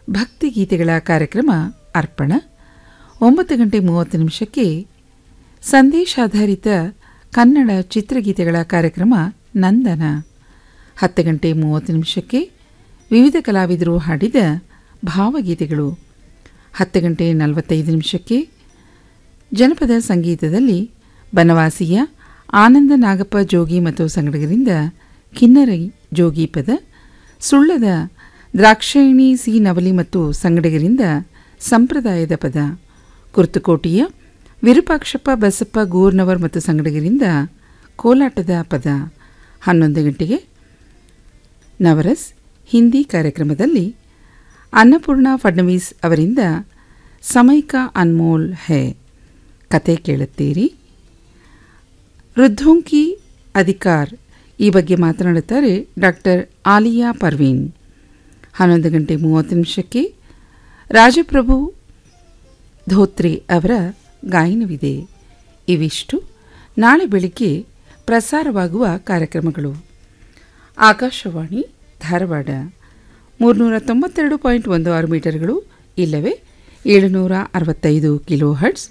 ಭಕ್ತಿಗೀತೆಗಳ ಕಾರ್ಯಕ್ರಮ ಅರ್ಪಣ ಒಂಬತ್ತು ಗಂಟೆ ಮೂವತ್ತು ನಿಮಿಷಕ್ಕೆ ಸಂದೇಶಾಧಾರಿತ ಕನ್ನಡ ಚಿತ್ರಗೀತೆಗಳ ಕಾರ್ಯಕ್ರಮ ನಂದನ ಹತ್ತು ಗಂಟೆ ಮೂವತ್ತು ನಿಮಿಷಕ್ಕೆ ವಿವಿಧ ಕಲಾವಿದರು ಹಾಡಿದ ಭಾವಗೀತೆಗಳು ಹತ್ತು ಗಂಟೆ ನಲವತ್ತೈದು ನಿಮಿಷಕ್ಕೆ ಜನಪದ ಸಂಗೀತದಲ್ಲಿ ಬನವಾಸಿಯ ಆನಂದ ನಾಗಪ್ಪ ಜೋಗಿ ಮತ್ತು ಸಂಗಡಿಗರಿಂದ ಕಿನ್ನರಿ ಜೋಗಿ ಪದ ಸುಳ್ಳದ ದ್ರಾಕ್ಷಾಯಣಿ ಸಿ ನವಲಿ ಮತ್ತು ಸಂಗಡಿಗರಿಂದ ಸಂಪ್ರದಾಯದ ಪದ ಕುರ್ತುಕೋಟಿಯ ವಿರೂಪಾಕ್ಷಪ್ಪ ಬಸಪ್ಪ ಗೂರ್ನವರ್ ಮತ್ತು ಸಂಗಡಿಗರಿಂದ ಕೋಲಾಟದ ಪದ ಹನ್ನೊಂದು ಗಂಟೆಗೆ ನವರಸ್ ಹಿಂದಿ ಕಾರ್ಯಕ್ರಮದಲ್ಲಿ ಅನ್ನಪೂರ್ಣ ಫಡ್ನವೀಸ್ ಅವರಿಂದ ಸಮೈಕ ಅನ್ಮೋಲ್ ಹೇ ಕತೆ ಕೇಳುತ್ತೀರಿ ವೃದ್ಧೋಂಕಿ ಅಧಿಕಾರ್ ಈ ಬಗ್ಗೆ ಮಾತನಾಡುತ್ತಾರೆ ಡಾಕ್ಟರ್ ಆಲಿಯಾ ಪರ್ವೀನ್ ಹನ್ನೊಂದು ಗಂಟೆ ಮೂವತ್ತು ನಿಮಿಷಕ್ಕೆ ರಾಜಪ್ರಭು ಧೋತ್ರೆ ಅವರ ಗಾಯನವಿದೆ ಇವಿಷ್ಟು ನಾಳೆ ಬೆಳಿಗ್ಗೆ ಪ್ರಸಾರವಾಗುವ ಕಾರ್ಯಕ್ರಮಗಳು ಆಕಾಶವಾಣಿ ಧಾರವಾಡ ಮೂರುನೂರ ತೊಂಬತ್ತೆರಡು ಪಾಯಿಂಟ್ ಒಂದು ಆರು ಮೀಟರ್ಗಳು ಇಲ್ಲವೇ ಏಳುನೂರ ಅರವತ್ತೈದು ಕಿಲೋ ಹರ್ಟ್ಸ್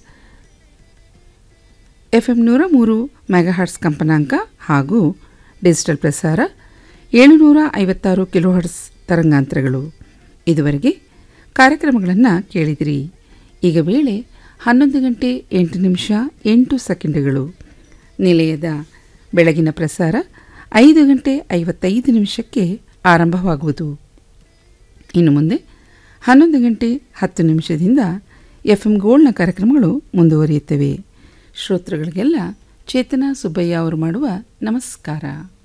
ಎಫ್ ಎಂ ನೂರ ಮೂರು ಮೆಗಾಹರ್ಟ್ಸ್ ಕಂಪನಾಂಕ ಹಾಗೂ ಡಿಜಿಟಲ್ ಪ್ರಸಾರ ಏಳುನೂರ ಐವತ್ತಾರು ಕಿಲೋ ಹರ್ಟ್ಸ್ ತರಂಗಾಂತರಗಳು ಇದುವರೆಗೆ ಕಾರ್ಯಕ್ರಮಗಳನ್ನು ಕೇಳಿದಿರಿ ಈಗ ವೇಳೆ ಹನ್ನೊಂದು ಗಂಟೆ ಎಂಟು ನಿಮಿಷ ಎಂಟು ಸೆಕೆಂಡುಗಳು ನಿಲಯದ ಬೆಳಗಿನ ಪ್ರಸಾರ ಐದು ಗಂಟೆ ಐವತ್ತೈದು ನಿಮಿಷಕ್ಕೆ ಆರಂಭವಾಗುವುದು ಇನ್ನು ಮುಂದೆ ಹನ್ನೊಂದು ಗಂಟೆ ಹತ್ತು ನಿಮಿಷದಿಂದ ಎಫ್ ಎಂ ಗೋಲ್ಡ್ನ ಕಾರ್ಯಕ್ರಮಗಳು ಮುಂದುವರಿಯುತ್ತವೆ ಶ್ರೋತೃಗಳಿಗೆಲ್ಲ ಚೇತನಾ ಸುಬ್ಬಯ್ಯ ಅವರು ಮಾಡುವ ನಮಸ್ಕಾರ